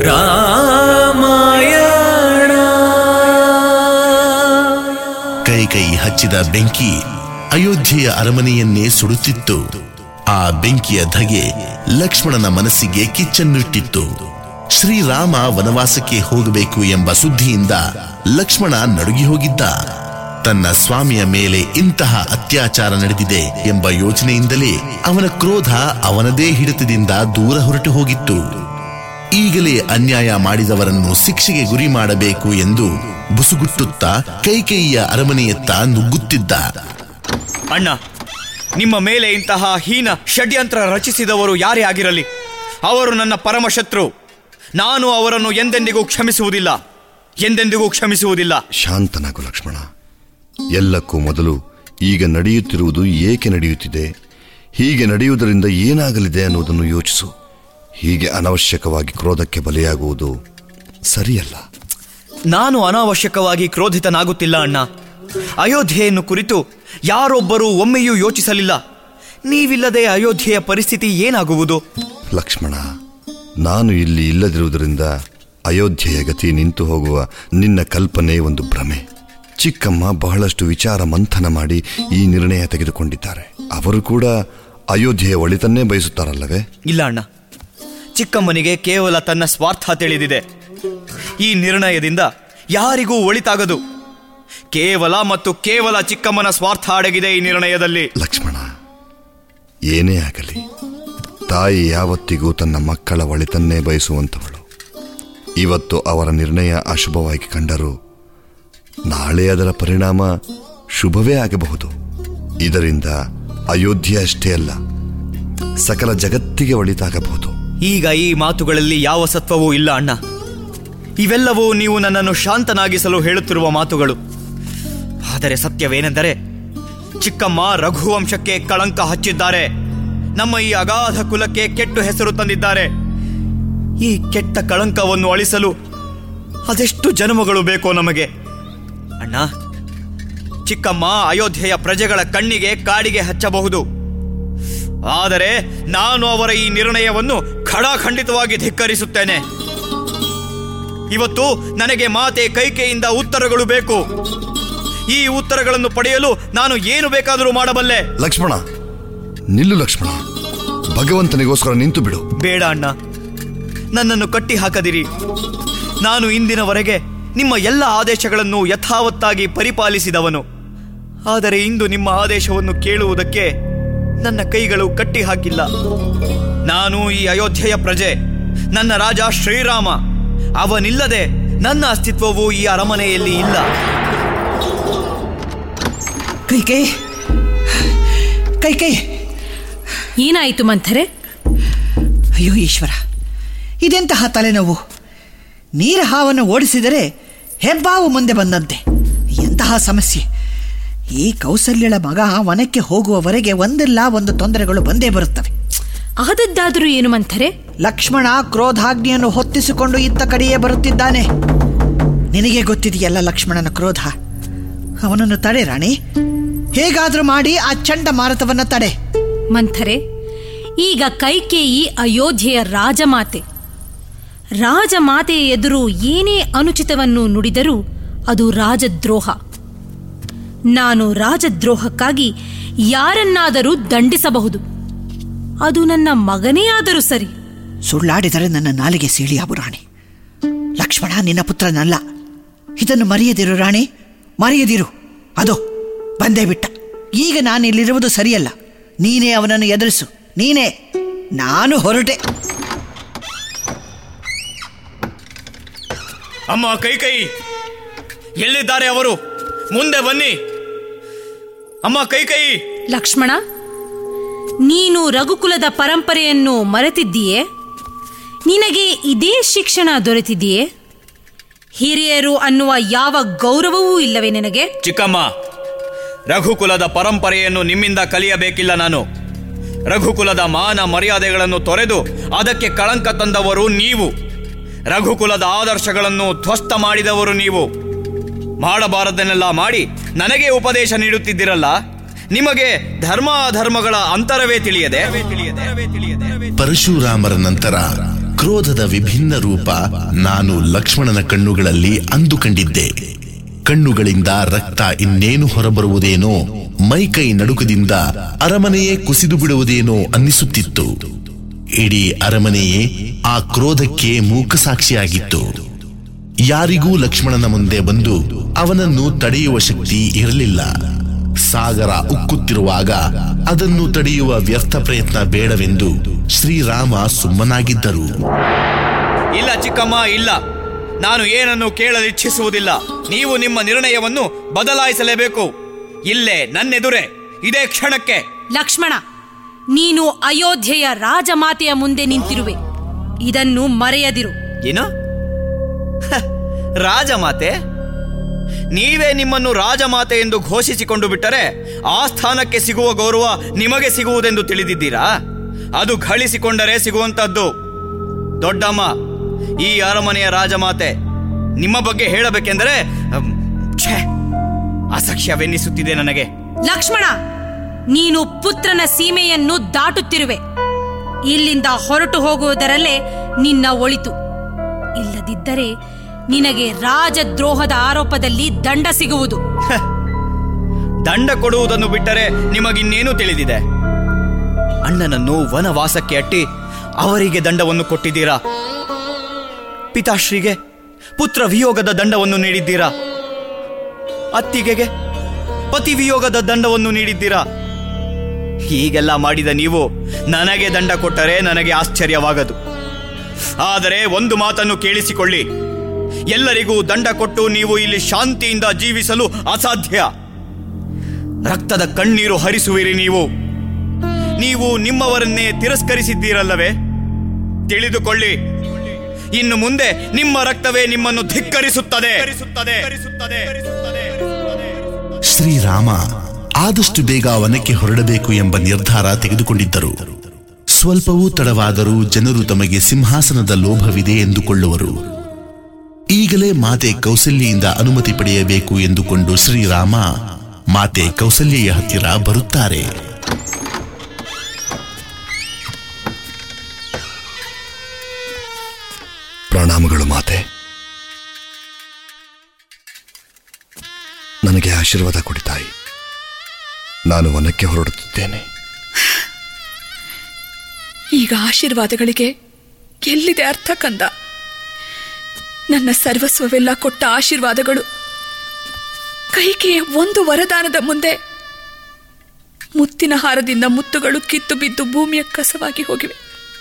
ರಾಮಾಯಣ ಕೈ ಕೈ ಹಚ್ಚಿದ ಬೆಂಕಿ ಅಯೋಧ್ಯೆಯ ಅರಮನೆಯನ್ನೇ ಸುಡುತ್ತಿತ್ತು ಆ ಬೆಂಕಿಯ ಧಗೆ ಲಕ್ಷ್ಮಣನ ಮನಸ್ಸಿಗೆ ಕಿಚ್ಚನ್ನಿಟ್ಟಿತ್ತು ಶ್ರೀರಾಮ ವನವಾಸಕ್ಕೆ ಹೋಗಬೇಕು ಎಂಬ ಸುದ್ದಿಯಿಂದ ಲಕ್ಷ್ಮಣ ನಡುಗಿ ಹೋಗಿದ್ದ ತನ್ನ ಸ್ವಾಮಿಯ ಮೇಲೆ ಇಂತಹ ಅತ್ಯಾಚಾರ ನಡೆದಿದೆ ಎಂಬ ಯೋಚನೆಯಿಂದಲೇ ಅವನ ಕ್ರೋಧ ಅವನದೇ ಹಿಡಿತದಿಂದ ದೂರ ಹೊರಟು ಹೋಗಿತ್ತು ಈಗಲೇ ಅನ್ಯಾಯ ಮಾಡಿದವರನ್ನು ಶಿಕ್ಷೆಗೆ ಗುರಿ ಮಾಡಬೇಕು ಎಂದು ಬುಸುಗುಟ್ಟುತ್ತಾ ಕೈಕೈಯ ಅರಮನೆಯತ್ತ ನುಗ್ಗುತ್ತಿದ್ದ ಅಣ್ಣ ನಿಮ್ಮ ಮೇಲೆ ಇಂತಹ ಹೀನ ಷಡ್ಯಂತ್ರ ರಚಿಸಿದವರು ಯಾರೇ ಆಗಿರಲಿ ಅವರು ನನ್ನ ಪರಮಶತ್ರು ನಾನು ಅವರನ್ನು ಎಂದೆಂದಿಗೂ ಕ್ಷಮಿಸುವುದಿಲ್ಲ ಎಂದೆಂದಿಗೂ ಕ್ಷಮಿಸುವುದಿಲ್ಲ ಶಾಂತನಾಗು ಲಕ್ಷ್ಮಣ ಎಲ್ಲಕ್ಕೂ ಮೊದಲು ಈಗ ನಡೆಯುತ್ತಿರುವುದು ಏಕೆ ನಡೆಯುತ್ತಿದೆ ಹೀಗೆ ನಡೆಯುವುದರಿಂದ ಏನಾಗಲಿದೆ ಅನ್ನುವುದನ್ನು ಯೋಚಿಸು ಹೀಗೆ ಅನವಶ್ಯಕವಾಗಿ ಕ್ರೋಧಕ್ಕೆ ಬಲಿಯಾಗುವುದು ಸರಿಯಲ್ಲ ನಾನು ಅನಾವಶ್ಯಕವಾಗಿ ಕ್ರೋಧಿತನಾಗುತ್ತಿಲ್ಲ ಅಣ್ಣ ಅಯೋಧ್ಯೆಯನ್ನು ಕುರಿತು ಯಾರೊಬ್ಬರೂ ಒಮ್ಮೆಯೂ ಯೋಚಿಸಲಿಲ್ಲ ನೀವಿಲ್ಲದೆ ಅಯೋಧ್ಯೆಯ ಪರಿಸ್ಥಿತಿ ಏನಾಗುವುದು ಲಕ್ಷ್ಮಣ ನಾನು ಇಲ್ಲಿ ಇಲ್ಲದಿರುವುದರಿಂದ ಅಯೋಧ್ಯೆಯ ಗತಿ ನಿಂತು ಹೋಗುವ ನಿನ್ನ ಕಲ್ಪನೆ ಒಂದು ಭ್ರಮೆ ಚಿಕ್ಕಮ್ಮ ಬಹಳಷ್ಟು ವಿಚಾರ ಮಂಥನ ಮಾಡಿ ಈ ನಿರ್ಣಯ ತೆಗೆದುಕೊಂಡಿದ್ದಾರೆ ಅವರು ಕೂಡ ಅಯೋಧ್ಯೆಯ ಒಳಿತನ್ನೇ ಬಯಸುತ್ತಾರಲ್ಲವೇ ಇಲ್ಲ ಅಣ್ಣ ಚಿಕ್ಕಮ್ಮನಿಗೆ ಕೇವಲ ತನ್ನ ಸ್ವಾರ್ಥ ತಿಳಿದಿದೆ ಈ ನಿರ್ಣಯದಿಂದ ಯಾರಿಗೂ ಒಳಿತಾಗದು ಕೇವಲ ಮತ್ತು ಕೇವಲ ಚಿಕ್ಕಮ್ಮನ ಸ್ವಾರ್ಥ ಅಡಗಿದೆ ಈ ನಿರ್ಣಯದಲ್ಲಿ ಲಕ್ಷ್ಮಣ ಏನೇ ಆಗಲಿ ತಾಯಿ ಯಾವತ್ತಿಗೂ ತನ್ನ ಮಕ್ಕಳ ಒಳಿತನ್ನೇ ಬಯಸುವಂಥವಳು ಇವತ್ತು ಅವರ ನಿರ್ಣಯ ಅಶುಭವಾಗಿ ಕಂಡರೂ ನಾಳೆ ಅದರ ಪರಿಣಾಮ ಶುಭವೇ ಆಗಬಹುದು ಇದರಿಂದ ಅಯೋಧ್ಯೆ ಅಷ್ಟೇ ಅಲ್ಲ ಸಕಲ ಜಗತ್ತಿಗೆ ಒಳಿತಾಗಬಹುದು ಈಗ ಈ ಮಾತುಗಳಲ್ಲಿ ಯಾವ ಸತ್ವವೂ ಇಲ್ಲ ಅಣ್ಣ ಇವೆಲ್ಲವೂ ನೀವು ನನ್ನನ್ನು ಶಾಂತನಾಗಿಸಲು ಹೇಳುತ್ತಿರುವ ಮಾತುಗಳು ಆದರೆ ಸತ್ಯವೇನೆಂದರೆ ಚಿಕ್ಕಮ್ಮ ರಘುವಂಶಕ್ಕೆ ಕಳಂಕ ಹಚ್ಚಿದ್ದಾರೆ ನಮ್ಮ ಈ ಅಗಾಧ ಕುಲಕ್ಕೆ ಕೆಟ್ಟು ಹೆಸರು ತಂದಿದ್ದಾರೆ ಈ ಕೆಟ್ಟ ಕಳಂಕವನ್ನು ಅಳಿಸಲು ಅದೆಷ್ಟು ಜನ್ಮಗಳು ಬೇಕೋ ನಮಗೆ ಅಣ್ಣ ಚಿಕ್ಕಮ್ಮ ಅಯೋಧ್ಯೆಯ ಪ್ರಜೆಗಳ ಕಣ್ಣಿಗೆ ಕಾಡಿಗೆ ಹಚ್ಚಬಹುದು ಆದರೆ ನಾನು ಅವರ ಈ ನಿರ್ಣಯವನ್ನು ಖಡಾಖಂಡಿತವಾಗಿ ಧಿಕ್ಕರಿಸುತ್ತೇನೆ ಇವತ್ತು ನನಗೆ ಮಾತೆ ಕೈಕೆಯಿಂದ ಉತ್ತರಗಳು ಬೇಕು ಈ ಉತ್ತರಗಳನ್ನು ಪಡೆಯಲು ನಾನು ಏನು ಬೇಕಾದರೂ ಮಾಡಬಲ್ಲೆ ಲಕ್ಷ್ಮಣ ನಿಲ್ಲು ಲಕ್ಷ್ಮಣ ಭಗವಂತನಿಗೋಸ್ಕರ ನಿಂತು ಬಿಡು ಬೇಡ ಅಣ್ಣ ನನ್ನನ್ನು ಕಟ್ಟಿ ಹಾಕದಿರಿ ನಾನು ಇಂದಿನವರೆಗೆ ನಿಮ್ಮ ಎಲ್ಲ ಆದೇಶಗಳನ್ನು ಯಥಾವತ್ತಾಗಿ ಪರಿಪಾಲಿಸಿದವನು ಆದರೆ ಇಂದು ನಿಮ್ಮ ಆದೇಶವನ್ನು ಕೇಳುವುದಕ್ಕೆ ನನ್ನ ಕೈಗಳು ಕಟ್ಟಿ ಹಾಕಿಲ್ಲ ನಾನು ಈ ಅಯೋಧ್ಯೆಯ ಪ್ರಜೆ ನನ್ನ ರಾಜ ಶ್ರೀರಾಮ ಅವನಿಲ್ಲದೆ ನನ್ನ ಅಸ್ತಿತ್ವವು ಈ ಅರಮನೆಯಲ್ಲಿ ಇಲ್ಲ ಕೈ ಕೈ ಕೈ ಕೈ ಏನಾಯಿತು ಮಂಥರೆ ಅಯ್ಯೋ ಈಶ್ವರ ಇದೆಂತಹ ತಲೆನೋವು ನೀರ ಹಾವನ್ನು ಓಡಿಸಿದರೆ ಹೆಬ್ಬಾವು ಮುಂದೆ ಬಂದಂತೆ ಎಂತಹ ಸಮಸ್ಯೆ ಈ ಕೌಸಲ್ಯಳ ಮಗ ವನಕ್ಕೆ ಹೋಗುವವರೆಗೆ ಒಂದಲ್ಲ ಒಂದು ತೊಂದರೆಗಳು ಬಂದೇ ಬರುತ್ತವೆ ಆದದ್ದಾದರೂ ಏನು ಮಂಥರೆ ಲಕ್ಷ್ಮಣ ಕ್ರೋಧಾಗ್ನಿಯನ್ನು ಹೊತ್ತಿಸಿಕೊಂಡು ಇತ್ತ ಕಡೆಯೇ ಬರುತ್ತಿದ್ದಾನೆ ನಿನಗೆ ಗೊತ್ತಿದೆಯಲ್ಲ ಲಕ್ಷ್ಮಣನ ಕ್ರೋಧ ಅವನನ್ನು ತಡೆ ರಾಣಿ ಹೇಗಾದ್ರೂ ಮಾಡಿ ಆ ಚಂಡಮಾರುತವನ್ನ ತಡೆ ಮಂಥರೆ ಈಗ ಕೈಕೇಯಿ ಅಯೋಧ್ಯೆಯ ರಾಜಮಾತೆ ರಾಜಮಾತೆಯ ಎದುರು ಏನೇ ಅನುಚಿತವನ್ನು ನುಡಿದರೂ ಅದು ರಾಜದ್ರೋಹ ನಾನು ರಾಜದ್ರೋಹಕ್ಕಾಗಿ ಯಾರನ್ನಾದರೂ ದಂಡಿಸಬಹುದು ಅದು ನನ್ನ ಮಗನೇ ಆದರೂ ಸರಿ ಸುಳ್ಳಾಡಿದರೆ ನನ್ನ ನಾಲಿಗೆ ಸೀಳಿಯಾಬು ರಾಣಿ ಲಕ್ಷ್ಮಣ ನಿನ್ನ ಪುತ್ರನಲ್ಲ ಇದನ್ನು ಮರೆಯದಿರು ರಾಣಿ ಮರೆಯದಿರು ಅದು ಬಂದೇ ಬಿಟ್ಟ ಈಗ ನಾನು ಇಲ್ಲಿರುವುದು ಸರಿಯಲ್ಲ ನೀನೇ ಅವನನ್ನು ಎದುರಿಸು ನೀನೇ ನಾನು ಹೊರಟೆ ಅಮ್ಮ ಕೈ ಕೈ ಎಲ್ಲಿದ್ದಾರೆ ಅವರು ಮುಂದೆ ಬನ್ನಿ ಅಮ್ಮ ಕೈ ಕೈ ಲಕ್ಷ್ಮಣ ನೀನು ರಘುಕುಲದ ಪರಂಪರೆಯನ್ನು ಮರೆತಿದ್ದೀಯೇ ನಿನಗೆ ಇದೇ ಶಿಕ್ಷಣ ದೊರೆತಿದೆಯೇ ಹಿರಿಯರು ಅನ್ನುವ ಯಾವ ಗೌರವವೂ ಇಲ್ಲವೇ ನಿನಗೆ ಚಿಕ್ಕಮ್ಮ ರಘುಕುಲದ ಪರಂಪರೆಯನ್ನು ನಿಮ್ಮಿಂದ ಕಲಿಯಬೇಕಿಲ್ಲ ನಾನು ರಘುಕುಲದ ಮಾನ ಮರ್ಯಾದೆಗಳನ್ನು ತೊರೆದು ಅದಕ್ಕೆ ಕಳಂಕ ತಂದವರು ನೀವು ರಘುಕುಲದ ಆದರ್ಶಗಳನ್ನು ಧ್ವಸ್ತ ಮಾಡಿದವರು ನೀವು ಮಾಡಬಾರದನ್ನೆಲ್ಲ ಮಾಡಿ ನನಗೆ ಉಪದೇಶ ನೀಡುತ್ತಿದ್ದಿರಲ್ಲ ನಿಮಗೆ ಧರ್ಮ ಅಧರ್ಮಗಳ ಅಂತರವೇ ತಿಳಿಯದೆ ಪರಶುರಾಮರ ನಂತರ ಕ್ರೋಧದ ವಿಭಿನ್ನ ರೂಪ ನಾನು ಲಕ್ಷ್ಮಣನ ಕಣ್ಣುಗಳಲ್ಲಿ ಅಂದು ಕಂಡಿದ್ದೆ ಕಣ್ಣುಗಳಿಂದ ರಕ್ತ ಇನ್ನೇನು ಹೊರಬರುವುದೇನೋ ಮೈಕೈ ನಡುಕದಿಂದ ಅರಮನೆಯೇ ಕುಸಿದು ಬಿಡುವುದೇನೋ ಅನ್ನಿಸುತ್ತಿತ್ತು ಇಡೀ ಅರಮನೆಯೇ ಆ ಕ್ರೋಧಕ್ಕೆ ಮೂಕಸಾಕ್ಷಿಯಾಗಿತ್ತು ಯಾರಿಗೂ ಲಕ್ಷ್ಮಣನ ಮುಂದೆ ಬಂದು ಅವನನ್ನು ತಡೆಯುವ ಶಕ್ತಿ ಇರಲಿಲ್ಲ ಸಾಗರ ಉಕ್ಕುತ್ತಿರುವಾಗ ಅದನ್ನು ತಡೆಯುವ ವ್ಯರ್ಥ ಪ್ರಯತ್ನ ಬೇಡವೆಂದು ಶ್ರೀರಾಮ ಸುಮ್ಮನಾಗಿದ್ದರು ಇಲ್ಲ ಚಿಕ್ಕಮ್ಮ ಇಲ್ಲ ನಾನು ಏನನ್ನು ಕೇಳಲಿಚ್ಛಿಸುವುದಿಲ್ಲ ನೀವು ನಿಮ್ಮ ನಿರ್ಣಯವನ್ನು ಬದಲಾಯಿಸಲೇಬೇಕು ಇಲ್ಲೇ ನನ್ನೆದುರೇ ಇದೇ ಕ್ಷಣಕ್ಕೆ ಲಕ್ಷ್ಮಣ ನೀನು ಅಯೋಧ್ಯೆಯ ರಾಜಮಾತೆಯ ಮುಂದೆ ನಿಂತಿರುವೆ ಇದನ್ನು ಮರೆಯದಿರು ಏನು ಹ, ರಾಜಮಾತೆ ನೀವೇ ನಿಮ್ಮನ್ನು ರಾಜಮಾತೆ ಎಂದು ಘೋಷಿಸಿಕೊಂಡು ಬಿಟ್ಟರೆ ಆ ಸ್ಥಾನಕ್ಕೆ ಸಿಗುವ ಗೌರವ ನಿಮಗೆ ಸಿಗುವುದೆಂದು ತಿಳಿದಿದ್ದೀರಾ ಅದು ಗಳಿಸಿಕೊಂಡರೆ ಸಿಗುವಂತದ್ದು ದೊಡ್ಡಮ್ಮ ಈ ಅರಮನೆಯ ರಾಜಮಾತೆ ನಿಮ್ಮ ಬಗ್ಗೆ ಹೇಳಬೇಕೆಂದರೆ ಅಮ್, ಛೇ ಅಸಖ್ಯವೆನ್ನಿಸುತ್ತಿದೆ ನನಗೆ ಲಕ್ಷ್ಮಣ ನೀನು ಪುತ್ರನ ಸೀಮೆಯನ್ನು ದಾಟುತ್ತಿರುವೆ ಇಲ್ಲಿಂದ ಹೊರಟು ಹೋಗುವುದರಲ್ಲೇ ನಿನ್ನ ಒಳಿತು ಇಲ್ಲದಿದ್ದರೆ ನಿನಗೆ ರಾಜದ್ರೋಹದ ಆರೋಪದಲ್ಲಿ ದಂಡ ಸಿಗುವುದು ದಂಡ ಕೊಡುವುದನ್ನು ಬಿಟ್ಟರೆ ನಿಮಗಿನ್ನೇನು ತಿಳಿದಿದೆ ಅಣ್ಣನನ್ನು ವನವಾಸಕ್ಕೆ ಅಟ್ಟಿ ಅವರಿಗೆ ದಂಡವನ್ನು ಕೊಟ್ಟಿದ್ದೀರಾ ಪಿತಾಶ್ರೀಗೆ ಪುತ್ರ ವಿಯೋಗದ ದಂಡವನ್ನು ನೀಡಿದ್ದೀರಾ ಅತ್ತಿಗೆಗೆ ಪತಿ ವಿಯೋಗದ ದಂಡವನ್ನು ನೀಡಿದ್ದೀರಾ ಹೀಗೆಲ್ಲ ಮಾಡಿದ ನೀವು ನನಗೆ ದಂಡ ಕೊಟ್ಟರೆ ನನಗೆ ಆಶ್ಚರ್ಯವಾಗದು ಆದರೆ ಒಂದು ಮಾತನ್ನು ಕೇಳಿಸಿಕೊಳ್ಳಿ ಎಲ್ಲರಿಗೂ ದಂಡ ಕೊಟ್ಟು ನೀವು ಇಲ್ಲಿ ಶಾಂತಿಯಿಂದ ಜೀವಿಸಲು ಅಸಾಧ್ಯ ರಕ್ತದ ಕಣ್ಣೀರು ಹರಿಸುವಿರಿ ನೀವು ನೀವು ನಿಮ್ಮವರನ್ನೇ ತಿರಸ್ಕರಿಸಿದ್ದೀರಲ್ಲವೇ ತಿಳಿದುಕೊಳ್ಳಿ ಇನ್ನು ಮುಂದೆ ನಿಮ್ಮ ರಕ್ತವೇ ನಿಮ್ಮನ್ನು ಧಿಕ್ಕರಿಸುತ್ತದೆ ಶ್ರೀರಾಮ ಆದಷ್ಟು ಬೇಗ ವನಕ್ಕೆ ಹೊರಡಬೇಕು ಎಂಬ ನಿರ್ಧಾರ ತೆಗೆದುಕೊಂಡಿದ್ದರು ಸ್ವಲ್ಪವೂ ತಡವಾದರೂ ಜನರು ತಮಗೆ ಸಿಂಹಾಸನದ ಲೋಭವಿದೆ ಎಂದುಕೊಳ್ಳುವರು ಈಗಲೇ ಮಾತೆ ಕೌಸಲ್ಯೆಯಿಂದ ಅನುಮತಿ ಪಡೆಯಬೇಕು ಎಂದುಕೊಂಡು ಶ್ರೀರಾಮ ಮಾತೆ ಕೌಸಲ್ಯೆಯ ಹತ್ತಿರ ಬರುತ್ತಾರೆ ಪ್ರಣಾಮಗಳು ಮಾತೆ ನನಗೆ ಆಶೀರ್ವಾದ ಕೊಡಿ ತಾಯಿ ನಾನು ವನಕ್ಕೆ ಹೊರಡುತ್ತಿದ್ದೇನೆ ಈಗ ಆಶೀರ್ವಾದಗಳಿಗೆ ಎಲ್ಲಿದೆ ಅರ್ಥ ಕಂದ ನನ್ನ ಸರ್ವಸ್ವವೆಲ್ಲ ಕೊಟ್ಟ ಆಶೀರ್ವಾದಗಳು ಕೈಕೆಯ ಒಂದು ವರದಾನದ ಮುಂದೆ ಮುತ್ತಿನ ಹಾರದಿಂದ ಮುತ್ತುಗಳು ಕಿತ್ತು ಬಿದ್ದು ಭೂಮಿಯ ಕಸವಾಗಿ ಹೋಗಿವೆ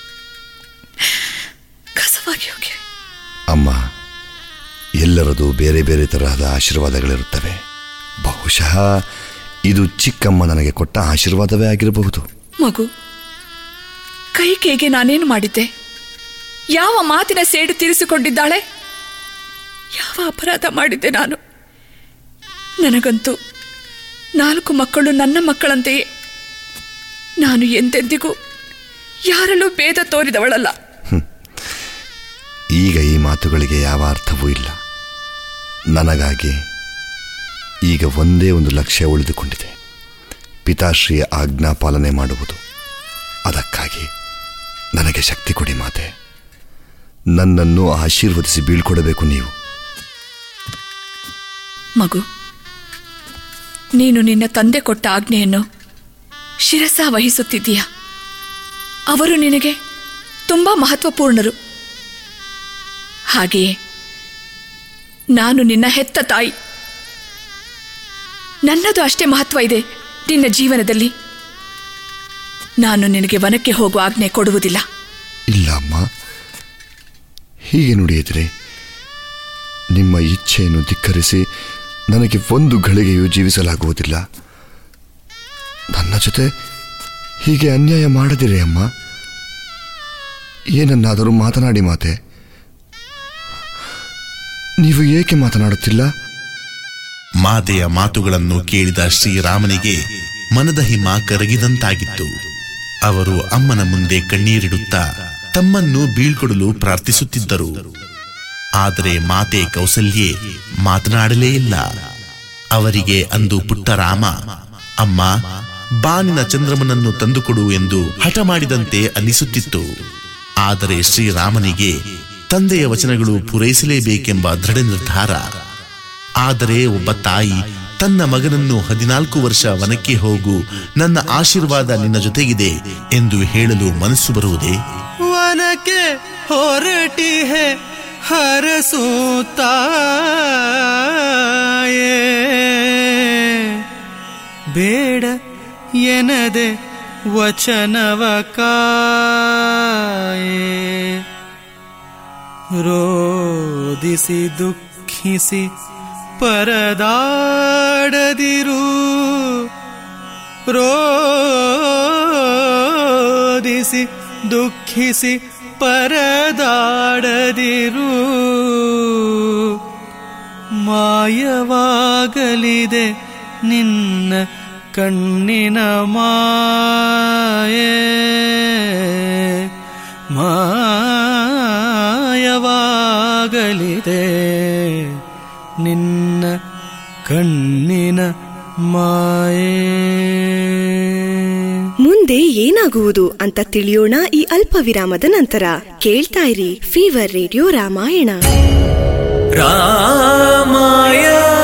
ಕಸವಾಗಿ ಹೋಗಿವೆ ಅಮ್ಮ ಎಲ್ಲರದು ಬೇರೆ ಬೇರೆ ತರಹದ ಆಶೀರ್ವಾದಗಳಿರುತ್ತವೆ ಬಹುಶಃ ಇದು ಚಿಕ್ಕಮ್ಮ ನನಗೆ ಕೊಟ್ಟ ಆಶೀರ್ವಾದವೇ ಆಗಿರಬಹುದು ಮಗು ಕೈಕೇಗೆ ನಾನೇನು ಮಾಡಿದ್ದೆ ಯಾವ ಮಾತಿನ ಸೇಡು ತೀರಿಸಿಕೊಂಡಿದ್ದಾಳೆ ಯಾವ ಅಪರಾಧ ಮಾಡಿದ್ದೆ ನಾನು ನನಗಂತೂ ನಾಲ್ಕು ಮಕ್ಕಳು ನನ್ನ ಮಕ್ಕಳಂತೆಯೇ ನಾನು ಎಂದೆಂದಿಗೂ ಯಾರಲ್ಲೂ ಭೇದ ತೋರಿದವಳಲ್ಲ ಈಗ ಈ ಮಾತುಗಳಿಗೆ ಯಾವ ಅರ್ಥವೂ ಇಲ್ಲ ನನಗಾಗಿ ಈಗ ಒಂದೇ ಒಂದು ಲಕ್ಷ್ಯ ಉಳಿದುಕೊಂಡಿದೆ ಪಿತಾಶ್ರೀಯ ಆಜ್ಞಾ ಪಾಲನೆ ಮಾಡುವುದು ಅದಕ್ಕಾಗಿ ನನಗೆ ಶಕ್ತಿ ಕೊಡಿ ಮಾತೆ ನನ್ನನ್ನು ಆಶೀರ್ವದಿಸಿ ಬೀಳ್ಕೊಡಬೇಕು ನೀವು ಮಗು ನೀನು ನಿನ್ನ ತಂದೆ ಕೊಟ್ಟ ಆಜ್ಞೆಯನ್ನು ಶಿರಸ ವಹಿಸುತ್ತಿದ್ದೀಯ ಅವರು ನಿನಗೆ ತುಂಬಾ ಮಹತ್ವಪೂರ್ಣರು ಹಾಗೆಯೇ ನಾನು ನಿನ್ನ ಹೆತ್ತ ತಾಯಿ ನನ್ನದು ಅಷ್ಟೇ ಮಹತ್ವ ಇದೆ ನಿನ್ನ ಜೀವನದಲ್ಲಿ ನಾನು ನಿನಗೆ ವನಕ್ಕೆ ಹೋಗುವ ಆಜ್ಞೆ ಕೊಡುವುದಿಲ್ಲ ಇಲ್ಲ ಅಮ್ಮ ಹೀಗೆ ನುಡಿಯಿದ್ರೆ ನಿಮ್ಮ ಇಚ್ಛೆಯನ್ನು ಧಿಕ್ಕರಿಸಿ ನನಗೆ ಒಂದು ಘಳಿಗೆಯೂ ಜೀವಿಸಲಾಗುವುದಿಲ್ಲ ನನ್ನ ಜೊತೆ ಹೀಗೆ ಅನ್ಯಾಯ ಮಾಡದಿರಿ ಅಮ್ಮ ಏನನ್ನಾದರೂ ಮಾತನಾಡಿ ಮಾತೆ ನೀವು ಏಕೆ ಮಾತನಾಡುತ್ತಿಲ್ಲ ಮಾತೆಯ ಮಾತುಗಳನ್ನು ಕೇಳಿದ ಶ್ರೀರಾಮನಿಗೆ ಮನದ ಹಿಮ ಕರಗಿದಂತಾಗಿತ್ತು ಅವರು ಅಮ್ಮನ ಮುಂದೆ ಕಣ್ಣೀರಿಡುತ್ತಾ ತಮ್ಮನ್ನು ಬೀಳ್ಕೊಡಲು ಪ್ರಾರ್ಥಿಸುತ್ತಿದ್ದರು ಆದರೆ ಮಾತೆ ಕೌಸಲ್ಯೆ ಮಾತನಾಡಲೇ ಇಲ್ಲ ಅವರಿಗೆ ಅಂದು ಪುಟ್ಟ ರಾಮ ಅಮ್ಮ ಬಾನಿನ ಚಂದ್ರಮನನ್ನು ತಂದುಕೊಡು ಎಂದು ಹಠ ಮಾಡಿದಂತೆ ಅನ್ನಿಸುತ್ತಿತ್ತು ಆದರೆ ಶ್ರೀರಾಮನಿಗೆ ತಂದೆಯ ವಚನಗಳು ಪೂರೈಸಲೇಬೇಕೆಂಬ ದೃಢ ನಿರ್ಧಾರ ಆದರೆ ಒಬ್ಬ ತಾಯಿ ತನ್ನ ಮಗನನ್ನು ಹದಿನಾಲ್ಕು ವರ್ಷ ವನಕ್ಕೆ ಹೋಗು ನನ್ನ ಆಶೀರ್ವಾದ ನಿನ್ನ ಜೊತೆಗಿದೆ ಎಂದು ಹೇಳಲು ಮನಸ್ಸು ಬರುವುದೇ ವನಕ್ಕೆ ಹೊರಟಿ ಹೇ ಹರಸೂತಾಯೇ ಬೇಡ ಎನದೆ ವಚನವ ಕಾಯೇ ರೋದಿಸಿ ದುಃಖಿಸಿ ಪರದಾಡದಿರು ರೋದಿಸಿ ದುಃಖಿಸಿ ಪರದಾಡದಿರು ಮಾಯವಾಗಲಿದೆ ನಿನ್ನ ಕಣ್ಣಿನ ಮಾಯೆ ಮಾಯವಾಗಲಿದೆ ನಿನ್ನ ಕಣ್ಣಿನ ಮಾಯೆ ಮುಂದೆ ಏನಾಗುವುದು ಅಂತ ತಿಳಿಯೋಣ ಈ ಅಲ್ಪ ವಿರಾಮದ ನಂತರ ಕೇಳ್ತಾ ಇರಿ ಫೀವರ್ ರೇಡಿಯೋ ರಾಮಾಯಣ ರಾಮಾಯಣ